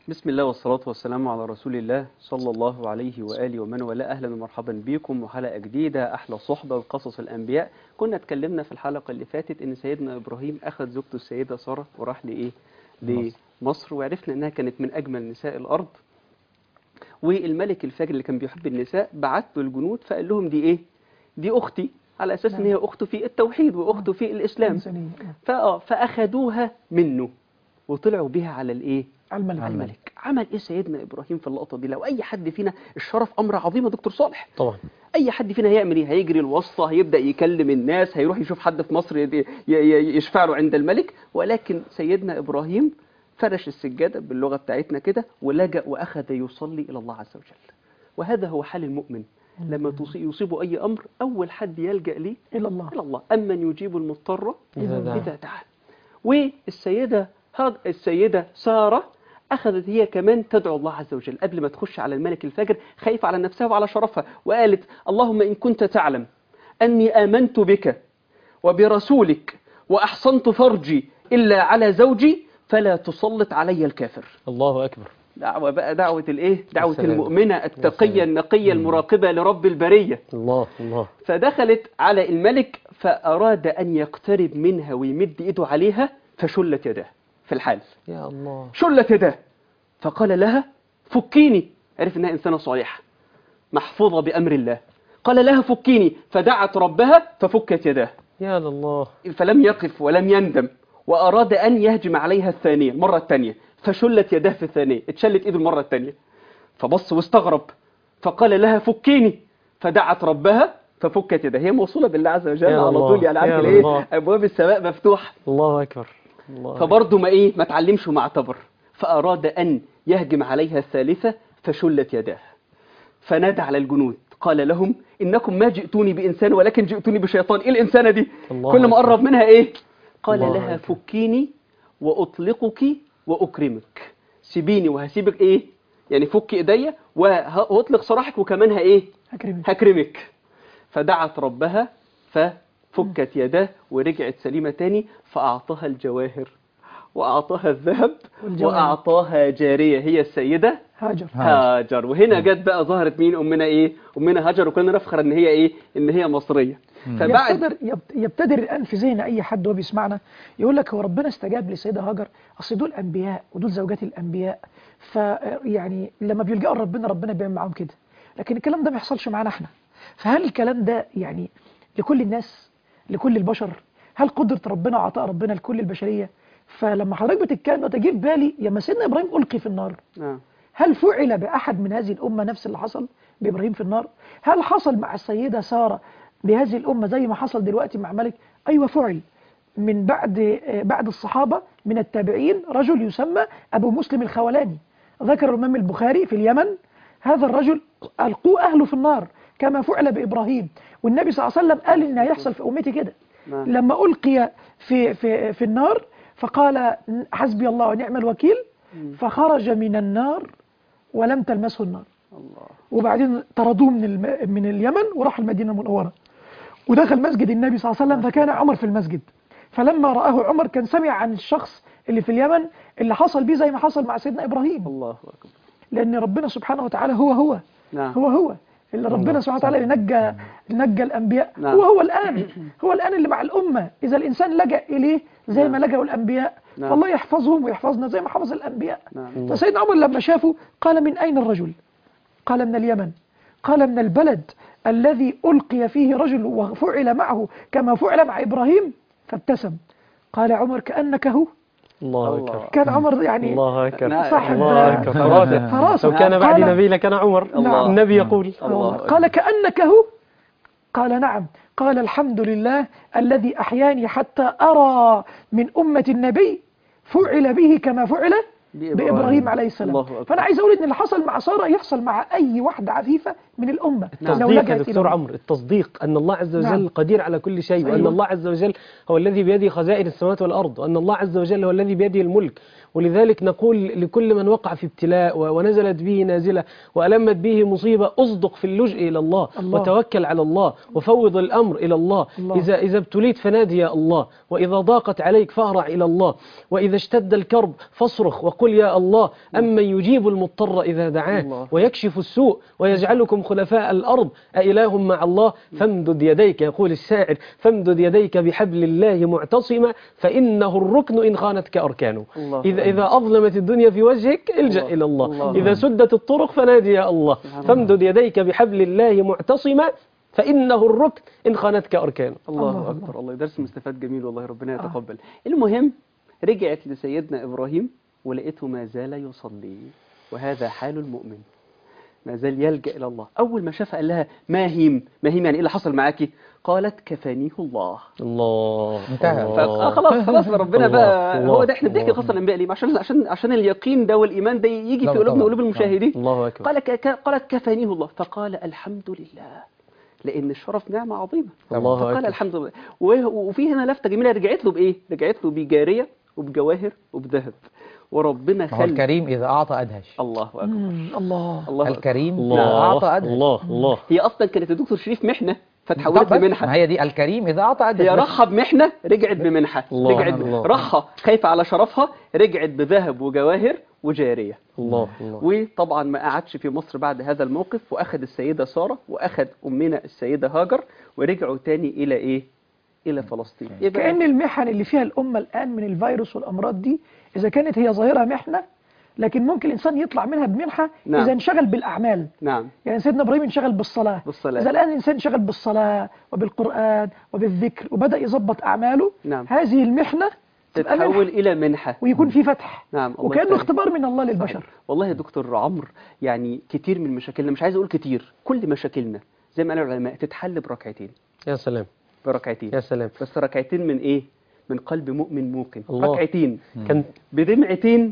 بسم الله والصلاة والسلام على رسول الله صلى الله عليه وآله ومن والاه أهلا ومرحبا بكم وحلقة جديدة أحلى صحبة وقصص الأنبياء كنا اتكلمنا في الحلقة اللي فاتت إن سيدنا إبراهيم أخذ زوجته السيدة سارة وراح لإيه لمصر وعرفنا إنها كانت من أجمل نساء الأرض والملك الفاجر اللي كان بيحب النساء بعت له الجنود فقال لهم دي إيه دي أختي على أساس إن هي أخته في التوحيد وأخته في الإسلام إنسانية. فآه فأخذوها منه وطلعوا بها على الإيه على الملك على الملك عمل ايه سيدنا ابراهيم في اللقطه دي لو اي حد فينا الشرف امر عظيم يا دكتور صالح طبعا اي حد فينا هيعمل ايه هيجري الواسطه هيبدا يكلم الناس هيروح يشوف حد في مصر ي- ي- ي- يشفع له عند الملك ولكن سيدنا ابراهيم فرش السجاده باللغه بتاعتنا كده ولجأ واخذ يصلي الى الله عز وجل وهذا هو حال المؤمن لما تصي- يصيبه اي امر اول حد يلجأ ليه إلى الله إلى الله أمن يجيب المضطر إذا دعاه. إذا دعاه والسيدة هاد السيدة سارة أخذت هي كمان تدعو الله عز وجل قبل ما تخش على الملك الفاجر خايفة على نفسها وعلى شرفها وقالت اللهم إن كنت تعلم أني آمنت بك وبرسولك وأحصنت فرجي إلا على زوجي فلا تسلط علي الكافر الله أكبر دعوة بقى دعوة الإيه دعوة السلام. المؤمنة التقية السلام. النقية المراقبة لرب البرية الله الله فدخلت على الملك فأراد أن يقترب منها ويمد إيده عليها فشلت يداه في الحال يا الله شلت يداه فقال لها فكيني عرف أنها إنسانة صالحة محفوظة بأمر الله قال لها فكيني فدعت ربها ففكت يداه يا لله فلم يقف ولم يندم وأراد أن يهجم عليها الثانية المرة الثانية فشلت يداه في الثانية اتشلت إيده المرة الثانية فبص واستغرب فقال لها فكيني فدعت ربها ففكت يداه هي موصولة بالله عز وجل يا على الله، طول يعني عارف يا الايه الله. أبواب السماء مفتوحة الله أكبر الله أكبر. فبرضه ما ايه ما تعلمش وما اعتبر فأراد أن يهجم عليها الثالثة فشلت يداه فنادى على الجنود قال لهم إنكم ما جئتوني بإنسان ولكن جئتوني بشيطان إيه الإنسانة دي الله كل ما أكبر. قرب منها إيه قال الله لها أكبر. فكيني وأطلقك وأكرمك سيبيني وهسيبك إيه يعني فك إيديا وه- وأطلق سراحك وكمان ها إيه أكرمك هكرمك فدعت ربها ففكت يداه ورجعت سليمة تاني فأعطاها الجواهر وأعطاها الذهب والجواهر. وأعطاها جارية هي السيدة هاجر هاجر وهنا جت بقى ظهرت مين أمنا إيه أمنا هاجر وكنا نفخر إن هي إيه إن هي مصرية فبعد يبتدر يبت- يبتدر الآن في ذهن أي حد وهو بيسمعنا يقول لك هو ربنا استجاب لسيدة هاجر أصل دول أنبياء ودول زوجات الأنبياء فيعني لما بيلجأوا لربنا ربنا بيعمل معاهم كده لكن الكلام ده ما يحصلش معانا احنا فهل الكلام ده يعني لكل الناس لكل البشر هل قدرة ربنا وعطاء ربنا لكل البشرية فلما حضرتك بتتكلم ده تجي في بالي لما سيدنا إبراهيم ألقي في النار آه. هل فعل بأحد من هذه الأمة نفس اللي حصل بإبراهيم في النار هل حصل مع السيدة سارة بهذه الأمة زي ما حصل دلوقتي مع ملك أيوة فعل من بعد آه، بعد الصحابة من التابعين رجل يسمى أبو مسلم الخولاني ذكر الإمام البخاري في اليمن هذا الرجل ألقوه أهله في النار كما فعل بإبراهيم والنبي صلى الله عليه وسلم قال إن هيحصل في أمتي كده نعم. لما ألقي في, في, في النار فقال حسبي الله ونعم الوكيل فخرج من النار ولم تلمسه النار الله وبعدين طردوه من الم... من اليمن وراح المدينة المنورة ودخل مسجد النبي صلى الله عليه وسلم فكان عمر في المسجد فلما رآه عمر كان سمع عن الشخص اللي في اليمن اللي حصل بيه زي ما حصل مع سيدنا إبراهيم الله أكبر لأن ربنا سبحانه وتعالى هو هو نعم هو هو اللي ربنا سبحانه وتعالى اللي نجى نجى الأنبياء نعم. هو هو الآن هو الآن اللي مع الأمة إذا الإنسان لجأ إليه زي ما لجأوا الأنبياء نعم. فالله يحفظهم ويحفظنا زي ما حفظ الأنبياء نعم فسيدنا عمر لما شافه قال من أين الرجل قال من اليمن قال من البلد الذي ألقي فيه رجل وفعل معه كما فعل مع إبراهيم فابتسم قال عمر كأنك هو الله الله. أكبر كان عمر يعني الله أكبر نعم. صاحب الله أكبر فراسة فراسة لو كان بعدي قال- نبي لكان عمر الله. النبي يقول الله أكبر. قال كأنك هو قال نعم قال الحمد لله الذي أحياني حتى أرى من أمة النبي فعل به كما فعل بإبراهيم. بإبراهيم عليه السلام الله أكبر. فأنا عايز أقول إن اللي حصل مع سارة يحصل مع أي واحدة عفيفة من الأمة لو التصديق يا لجأت إلى دكتور الله. عمرو التصديق أن الله عز وجل نعم. قدير على كل شيء وأن أيوة. الله عز وجل هو الذي بيده خزائن السماوات والأرض وأن الله عز وجل هو الذي بيده الملك ولذلك نقول لكل من وقع في ابتلاء و- ونزلت به نازلة وألمت به مصيبة أصدق في اللجء إلى الله, الله. وتوكل على الله وفوض الأمر إلى الله, الله. إذا إذا ابتليت فنادي يا الله وإذا ضاقت عليك فأهرع إلى الله وإذا اشتد الكرب فاصرخ وقل قل يا الله أمن يجيب المضطر إذا دعاه الله. ويكشف السوء ويجعلكم خلفاء الأرض أإله مع الله فامدد يديك يقول الشاعر فامدد يديك بحبل الله معتصما فإنه الركن إن خانتك أركانه الله إذا, أكبر. إذا أظلمت الدنيا في وجهك الجأ الله. إلى الله, الله. إذا سدت الطرق فنادي يا الله فامدد يديك بحبل الله معتصما فإنه الركن إن خانتك أركانه الله, الله أكبر الله درس مستفاد جميل والله ربنا يتقبل المهم رجعت لسيدنا إبراهيم ولقيته ما زال يصلي وهذا حال المؤمن ما زال يلجأ إلى الله أول ما شافها قال لها ما هيم ما هيم يعني إيه اللي حصل معاكي قالت كفانيه الله الله انتهى. الله. فآه خلاص خلاص ربنا الله، بقى الله، هو ده احنا بنحكي الله. قصة الأنبياء ليه عشان عشان عشان اليقين ده والإيمان ده يجي لا في قلوبنا طبعا. وقلوب المشاهدين الله أكبر قال ك- ك- قالت كفانيه الله فقال الحمد لله لأن الشرف نعمة عظيمة الله فقال أكبر. الحمد لله و- وفي هنا لفتة جميلة رجعت له بإيه؟ رجعت له بجارية وبجواهر وبذهب وربنا هو خلى الكريم إذا أعطى أدهش الله أكبر مم، الله الله أكبر. الكريم إذا الله أعطى أدهش الله الله هي أصلا كانت الدكتور شريف محنة فتحولت طب بس، لمنحة ما هي دي الكريم إذا أعطى أدهش هي بس. راحة بمحنة رجعت بمنحة الله، رجعت الله. راحة خايفة على شرفها رجعت بذهب وجواهر وجارية الله الله وطبعا ما قعدش في مصر بعد هذا الموقف واخد السيدة سارة واخد أمنا السيدة هاجر ورجعوا تاني إلى إيه؟ إلى فلسطين يبقى كأن المحن اللي فيها الأمة الآن من الفيروس والأمراض دي إذا كانت هي ظاهرة محنة لكن ممكن الإنسان يطلع منها بمنحة نعم. إذا انشغل بالأعمال نعم يعني سيدنا إبراهيم انشغل بالصلاة بالصلاة. إذا الآن الإنسان انشغل بالصلاة وبالقرآن وبالذكر وبدأ يظبط أعماله نعم. هذه المحنة تبقى تتحول منحة إلى منحة ويكون في فتح نعم الله وكأنه يفتح. اختبار من الله للبشر والله يا دكتور عمرو يعني كتير من مشاكلنا مش عايز أقول كتير كل مشاكلنا زي ما قالوا العلماء تتحل بركعتين يا سلام بركعتين يا سلام بس ركعتين من إيه؟ من قلب مؤمن موقن الله. ركعتين كان بدمعتين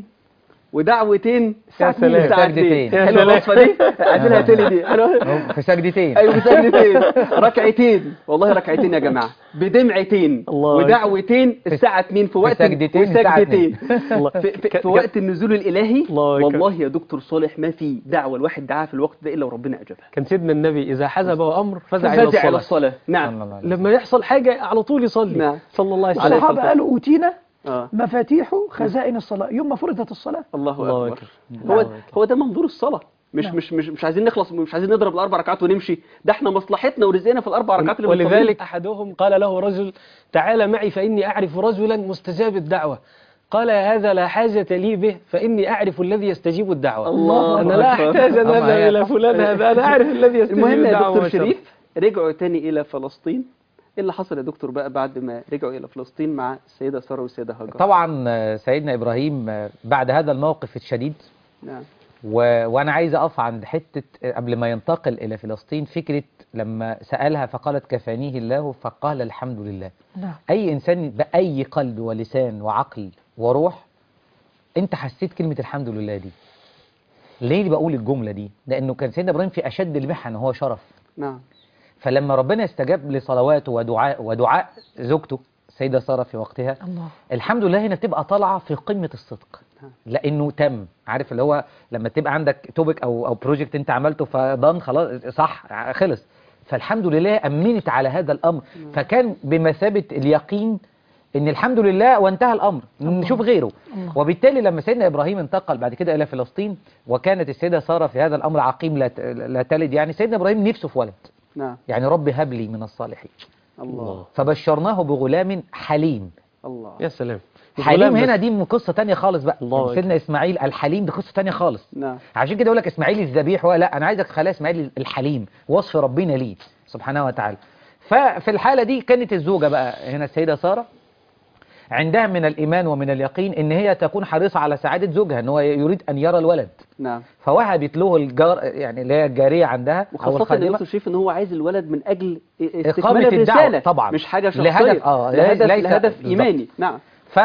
ودعوتين يا سلام. سجدتين. يا حلوه سلام. الوصفه دي عايزينها تاني دي حلوة. في سجدتين ايوه سجدتين ركعتين والله ركعتين يا جماعه بدمعتين الله ودعوتين الساعه 2 في وقت سجدتين الساعة وسجدتين الله. في, في, ك- في وقت النزول الالهي الله أكبر. والله يا دكتور صالح ما في دعوه الواحد دعاها في الوقت ده الا وربنا اجابها كان سيدنا النبي إذا حزبه أمر فزع إلى فزع الى الصلاة الصلاه صلى نعم الله عليه وسلم. لما يحصل حاجة على طول يصلي نعم. صلى الله عليه وسلم الصحابة قالوا أوتينا اه مفاتيح خزائن الصلاة يوم ما فرضت الصلاة الله الله اكبر أكبر. هو الله أكبر. هو ده منظور الصلاه مش نعم. مش مش مش عايزين نخلص مش عايزين نضرب الاربع ركعات ونمشي ده احنا مصلحتنا ورزقنا في الاربع ركعات اللي بنصليهم. ولذلك أحدهم قال له رجل تعال معي فإني أعرف رجلا مستجاب الدعوة قال يا هذا لا حاجة لي به فإني أعرف الذي يستجيب الدعوة الله أنا لا أكبر. أحتاج أن أما أذهب هي- إلى فلان هذا أنا أعرف الذي يستجيب المهم يا الدعوة دكتور ما شاء الله. شريف رجعوا تاني إلى فلسطين إيه اللي حصل يا دكتور بقى بعد ما رجعوا إلى فلسطين مع السيدة سارة والسيدة هاجر طبعا آه، سيدنا إبراهيم آه، بعد هذا الموقف الشديد نعم و... وانا عايز اقف عند حته قبل ما ينتقل الى فلسطين فكره لما سالها فقالت كفانيه الله فقال الحمد لله نعم اي انسان باي قلب ولسان وعقل وروح انت حسيت كلمه الحمد لله دي ليه اللي بقول الجمله دي لانه كان سيدنا ابراهيم في اشد المحن وهو شرف نعم فلما ربنا استجاب لصلواته ودعاء ودعاء زوجته السيده ساره في وقتها الله الحمد لله هنا بتبقى طالعه في قمه الصدق لانه تم عارف اللي هو لما تبقى عندك توبك او او بروجكت انت عملته فضان خلاص صح خلص فالحمد لله امنت على هذا الامر فكان بمثابه اليقين ان الحمد لله وانتهى الامر نشوف غيره الله. وبالتالي لما سيدنا ابراهيم انتقل بعد كده الى فلسطين وكانت السيده ساره في هذا الامر عقيم لا ت- لا تلد يعني سيدنا ابراهيم نفسه في ولد نعم يعني رب هب لي من الصالحين الله فبشرناه بغلام حليم الله يا سلام حليم الغلام هنا بس. دي من قصة تانية خالص بقى الله يعني أكبر. سيدنا إسماعيل الحليم دي قصة تانية خالص نعم عشان كده يقول لك إسماعيل الذبيح ولا لا أنا عايزك تخليها إسماعيل الحليم وصف ربنا ليه سبحانه وتعالى ففي الحالة دي كانت الزوجة بقى هنا السيدة سارة عندها من الإيمان ومن اليقين إن هي تكون حريصة على سعادة زوجها إن هو يريد أن يرى الولد نعم فوهبت له الجار يعني اللي هي الجارية عندها أو وخاصة إن الخادمة دكتور شريف إن هو عايز الولد من أجل استكمال إقامة الدعوة الرسالة طبعا. مش حاجة شخصية لهدف- آه، لهدف ليس- لهدف بالظبط. إيماني نعم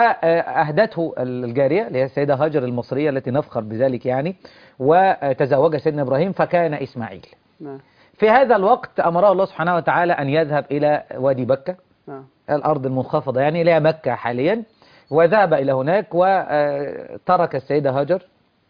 فأهدته الجارية اللي هي السيدة هاجر المصرية التي نفخر بذلك يعني وتزوج سيدنا إبراهيم فكان إسماعيل نعم في هذا الوقت أمره الله سبحانه وتعالى أن يذهب إلى وادي بكة نعم الأرض المنخفضة يعني اللي هي مكة حاليا وذهب إلى هناك وترك السيدة هاجر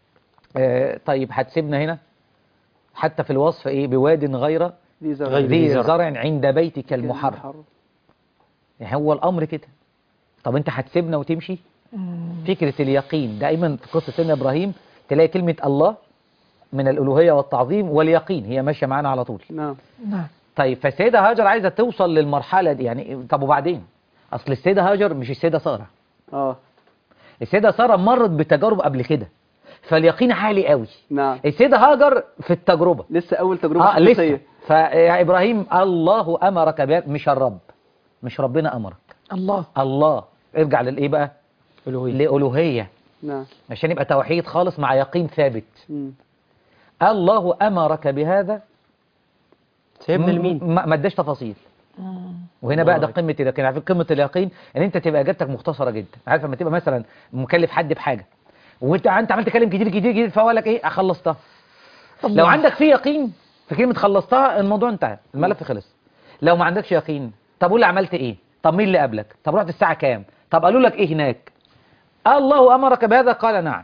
آه، طيب هتسيبنا هنا حتى في الوصف إيه بواد غير دي زرع غير ذي زرع. زرع عند بيتك المحرم يعني هو الأمر كده طب أنت هتسيبنا وتمشي فكرة اليقين دائما في قصة سيدنا إبراهيم تلاقي كلمة الله من الألوهية والتعظيم واليقين هي ماشية معانا على طول نعم نعم طيب فالسيدة هاجر عايزة توصل للمرحلة دي يعني طب وبعدين أصل السيدة هاجر مش السيدة سارة اه السيدة سارة مرت بتجارب قبل كده فاليقين عالي قوي نعم السيدة هاجر في التجربة لسه اول تجربه اه لسه شخصية. فيا إبراهيم الله أمرك بها مش الرب مش ربنا أمرك الله الله ارجع للإيه بقى ألوهية لألوهية نعم عشان يبقى توحيد خالص مع يقين ثابت مم. الله أمرك بهذا سيبنا لمين ما ما اداش تفاصيل وهنا بقى ده قمه اليقين عارف قمه اليقين ان انت تبقى اجابتك مختصره جدا عارف لما تبقى مثلا مكلف حد بحاجه وانت انت عملت كلام كتير كتير كتير فهو قال لك ايه خلصتها الله. لو عندك في يقين في كلمه خلصتها الموضوع انتهى الملف خلص لو ما عندكش يقين طب قول لي عملت ايه طب مين اللي قبلك طب رحت الساعه كام طب قالوا لك ايه هناك الله امرك بهذا قال نعم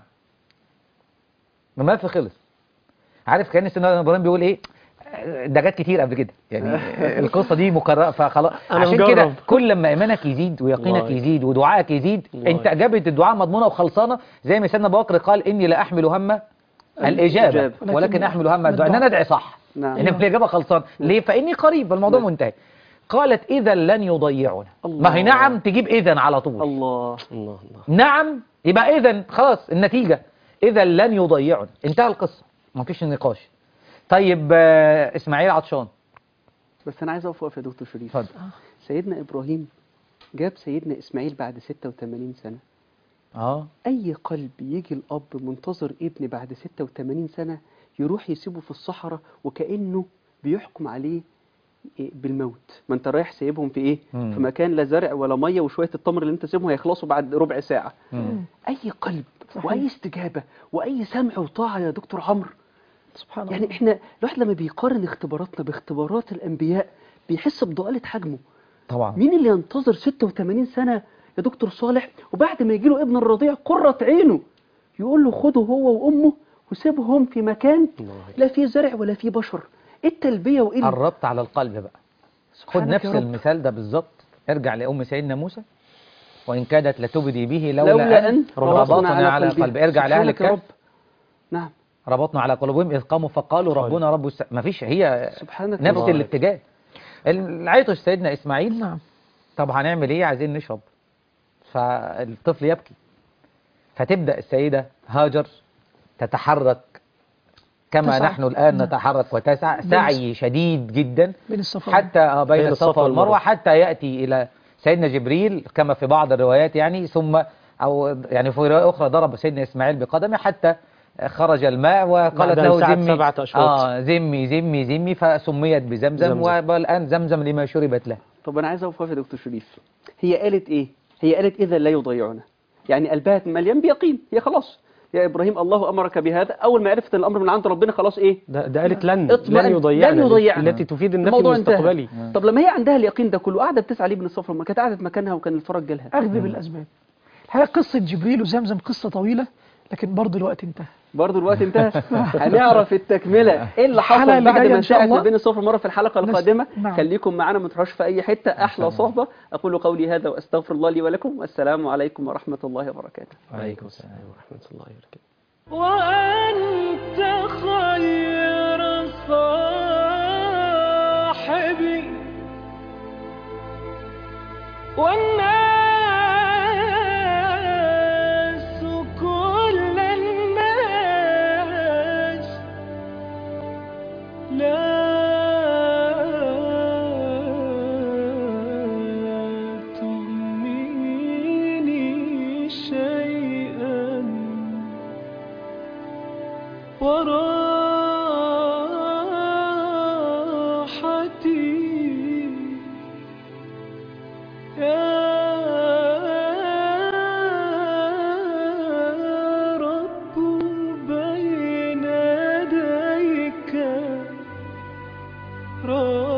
الملف خلص عارف كان سيدنا ابراهيم بيقول ايه ده جت كتير قبل كده يعني القصه دي مكرره فخلاص أنا عشان مجرب. كده كل لما ايمانك يزيد ويقينك الله يزيد ودعائك يزيد الله انت اجابه الدعاء مضمونه وخلصانه زي ما سيدنا ابو بكر قال اني لا احمل هم الاجابه الإجابة. ولكن ولكن احمل هم الدعاء ان انا ادعي صح نعم. انما الاجابه خلصانه ليه فاني قريب الموضوع نعم. منتهي قالت اذا لن يضيعنا الله. ما هي نعم تجيب اذا على طول الله الله الله نعم يبقى اذا خلاص النتيجة اذا لن يضيعنا انتهى القصة ما فيش نقاش طيب آه، اسماعيل عطشان بس انا عايز اقف وقفه يا دكتور شريف اتفضل سيدنا ابراهيم جاب سيدنا اسماعيل بعد 86 سنه اه اي قلب يجي الاب منتظر ابن بعد 86 سنه يروح يسيبه في الصحراء وكانه بيحكم عليه إيه بالموت ما انت رايح سايبهم في ايه مم. في مكان لا زرع ولا ميه وشويه التمر اللي انت سيبهم هيخلصوا بعد ربع ساعه مم. اي قلب صحيح. واي استجابه واي سمع وطاعه يا دكتور عمرو سبحان الله يعني احنا الواحد لما بيقارن اختباراتنا باختبارات الانبياء بيحس بضآلة حجمه طبعا مين اللي ينتظر 86 سنة يا دكتور صالح وبعد ما يجي له ابن الرضيع قرة عينه يقول له خده هو وامه وسيبهم في مكان الله لا فيه زرع ولا فيه بشر ايه التلبية وايه ال- قربت على القلب بقى خد سبحانك نفس يا رب. المثال ده بالظبط ارجع لأم سيدنا موسى وإن كادت لتبدي به لولا, لولا أن ربطنا على قلبها. قلب ارجع لأهل سبحانك يا الكهف رب نعم ربطنا على قلوبهم إذ قاموا فقالوا ربنا رب الس... ما فيش هي سبحانك يا نفس رب. الاتجاه العيطش سيدنا إسماعيل نعم طب هنعمل ايه عايزين نشرب فالطفل يبكي فتبدأ السيدة هاجر تتحرك كما تسعى. نحن الآن نعم. نتحرك وتسعى سعي شديد جدا بين الصفا حتى آه، بين بين الصفا الصفا والمروة والمروة. حتى يأتي إلى سيدنا جبريل كما في بعض الروايات يعني ثم أو يعني في رواية أخرى ضرب سيدنا إسماعيل بقدمه حتى خرج الماء وقالت بعد أن له سعت زمي سبعة أشواط. آه زمي زمي زمي فسميت بزمزم زمزم. والآن زمزم لما شربت له طب انا عايز اقف وقفة يا دكتور شريف هي قالت ايه هي قالت اذا لا يضيعنا يعني قلبها مليان بيقين هي خلاص يا ابراهيم الله امرك بهذا اول ما عرفت ان الامر من عند ربنا خلاص ايه ده, ده قالت لن اطمئن. لن يضيعنا لن يضيعنا. التي تفيد النفي الموضوع انتهى. المستقبلي طب لما هي عندها اليقين ده كله قاعده بتسعى ليه ابن الصفر ما كانت قاعده في مكانها وكان الفرج جالها أخذ بالأسباب الحقيقة قصة جبريل وزمزم قصة طويلة لكن برضه الوقت انتهى برضه الوقت انتهى هنعرف التكمله ايه اللي الحلقة حصل اللي بعد جاية ما إن شاء انتهت ما الله. بين الصفر مره في الحلقه نس- القادمه نعم. خليكم معنا ما تروحوش في اي حته احلى صحبه اقول قولي هذا واستغفر الله لي ولكم والسلام عليكم ورحمه الله وبركاته عليكم السلام ورحمة الله وبركاته وأنت خير صاحبي والناس كل الناس لا تغنيني شيئا وراحتي يا رب بين يديك راحتي